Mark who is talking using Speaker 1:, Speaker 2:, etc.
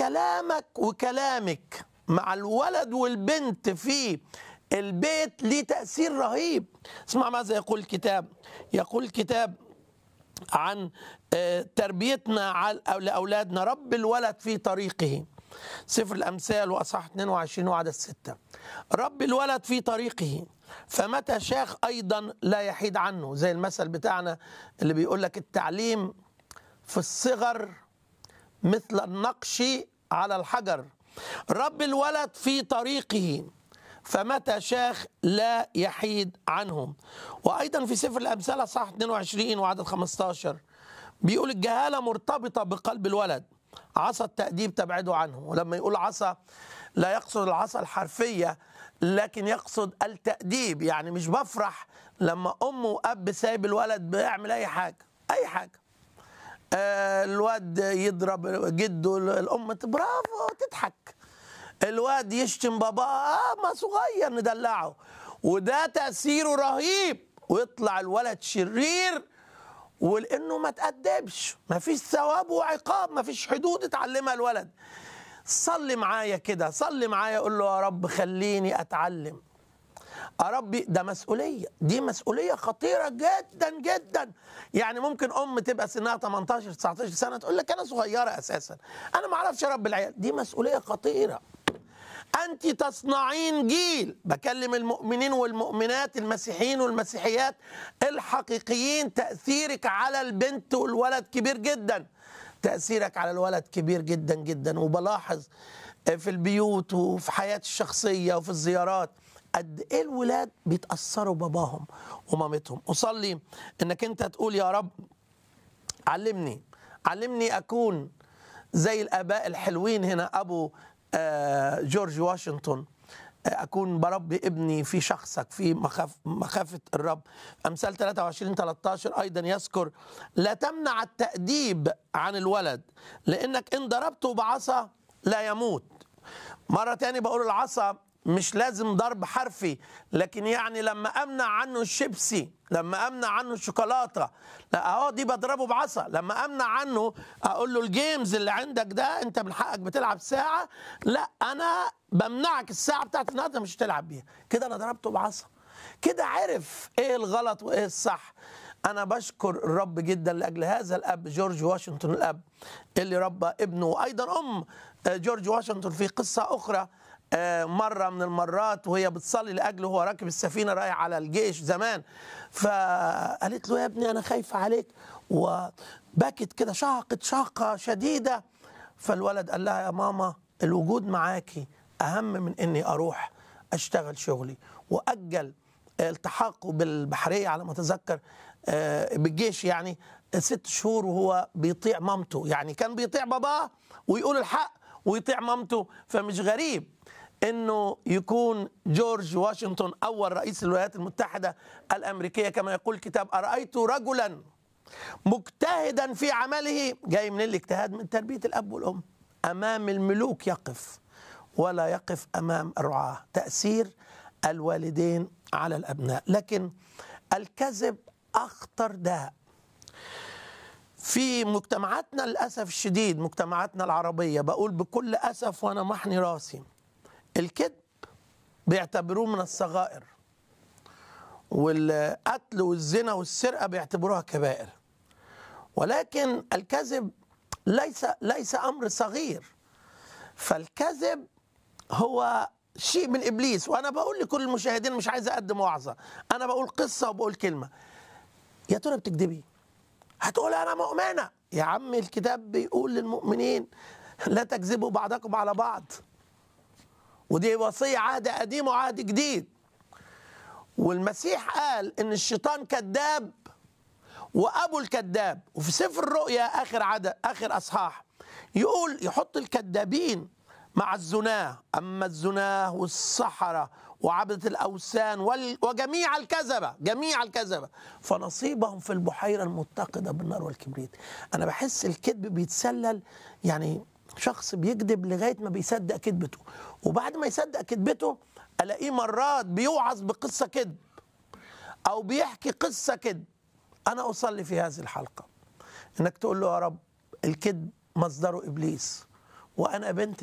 Speaker 1: كلامك وكلامك مع الولد والبنت في البيت ليه تأثير رهيب اسمع ماذا يقول الكتاب يقول الكتاب عن آه، تربيتنا على- لأولادنا رب الولد في طريقه سفر الأمثال وأصحاح 22 وعدد 6 رب الولد في طريقه فمتى شاخ أيضا لا يحيد عنه زي المثل بتاعنا اللي بيقول لك التعليم في الصغر مثل النقش على الحجر رب الولد في طريقه فمتى شاخ لا يحيد عنهم وايضا في سفر الامثال صح 22 وعدد 15 بيقول الجهاله مرتبطه بقلب الولد عصا التاديب تبعده عنه ولما يقول عصا لا يقصد العصا الحرفيه لكن يقصد التاديب يعني مش بفرح لما ام واب سايب الولد بيعمل اي حاجه اي حاجه آه، الواد يضرب جده الام برافو تضحك الواد يشتم باباه آه ما صغير ندلعه وده تأثيره رهيب ويطلع الولد شرير ولانه ما تأدبش ما فيش ثواب وعقاب ما فيش حدود اتعلمها الولد صلي معايا كده صلي معايا قول له يا رب خليني اتعلم يا ربي ده مسؤوليه دي مسؤوليه خطيره جدا جدا يعني ممكن ام تبقى سنها 18 19 سنه تقول لك انا صغيره اساسا انا ما اعرفش اربي العيال دي مسؤوليه خطيره انت تصنعين جيل بكلم المؤمنين والمؤمنات المسيحيين والمسيحيات الحقيقيين تاثيرك على البنت والولد كبير جدا تاثيرك على الولد كبير جدا جدا وبلاحظ في البيوت وفي حياتي الشخصيه وفي الزيارات قد ايه الولاد بيتاثروا باباهم ومامتهم اصلي انك انت تقول يا رب علمني علمني اكون زي الاباء الحلوين هنا ابو آه، جورج واشنطن آه، اكون بربي ابني في شخصك في مخاف مخافه الرب امثال 23 13 ايضا يذكر لا تمنع التاديب عن الولد لانك ان ضربته بعصا لا يموت مرة تاني بقول العصا مش لازم ضرب حرفي لكن يعني لما امنع عنه الشيبسي لما امنع عنه الشوكولاته لا اهو دي بضربه بعصا لما امنع عنه اقول له الجيمز اللي عندك ده انت من حقك بتلعب ساعه لا انا بمنعك الساعه بتاعت النهارده مش هتلعب بيها كده انا ضربته بعصا كده عرف ايه الغلط وايه الصح انا بشكر الرب جدا لاجل هذا الاب جورج واشنطن الاب اللي ربى ابنه وايضا ام جورج واشنطن في قصه اخرى آه، مرة من المرات وهي بتصلي لأجله وهو راكب السفينة رايح على الجيش زمان فقالت له يا ابني أنا خايفة عليك وبكت كده شهقت شهقة شديدة فالولد قال لها يا ماما الوجود معاكي أهم من إني أروح أشتغل شغلي وأجل التحاقه بالبحرية على ما أتذكر آه، بالجيش يعني ست شهور وهو بيطيع مامته يعني كان بيطيع باباه ويقول الحق ويطيع مامته فمش غريب انه يكون جورج واشنطن اول رئيس الولايات المتحده الامريكيه كما يقول الكتاب ارايت رجلا مجتهدا في عمله جاي من الاجتهاد من تربيه الاب والام امام الملوك يقف ولا يقف امام الرعاه تاثير الوالدين على الابناء لكن الكذب اخطر داء في مجتمعاتنا للاسف الشديد مجتمعاتنا العربيه بقول بكل اسف وانا محني راسي الكذب بيعتبروه من الصغائر والقتل والزنا والسرقه بيعتبروها كبائر ولكن الكذب ليس ليس امر صغير فالكذب هو شيء من ابليس وانا بقول لكل المشاهدين مش عايز اقدم وعظه انا بقول قصه وبقول كلمه يا ترى بتكذبي هتقول انا مؤمنه يا عم الكتاب بيقول للمؤمنين لا تكذبوا بعضكم على بعض ودي وصيه عهد قديم وعهد جديد والمسيح قال ان الشيطان كذاب وابو الكذاب وفي سفر الرؤيا اخر عدد اخر اصحاح يقول يحط الكذابين مع الزناه اما الزناه والسحره وعبدة الأوثان وال- وجميع الكذبة جميع الكذبة فنصيبهم في البحيرة المتقدة بالنار والكبريت أنا بحس الكذب بيتسلل يعني شخص بيكذب لغاية ما بيصدق كذبته وبعد ما يصدق كذبته ألاقيه مرات بيوعظ بقصة كذب أو بيحكي قصة كذب أنا أصلي في هذه الحلقة إنك تقول له يا رب الكذب مصدره إبليس وانا بنت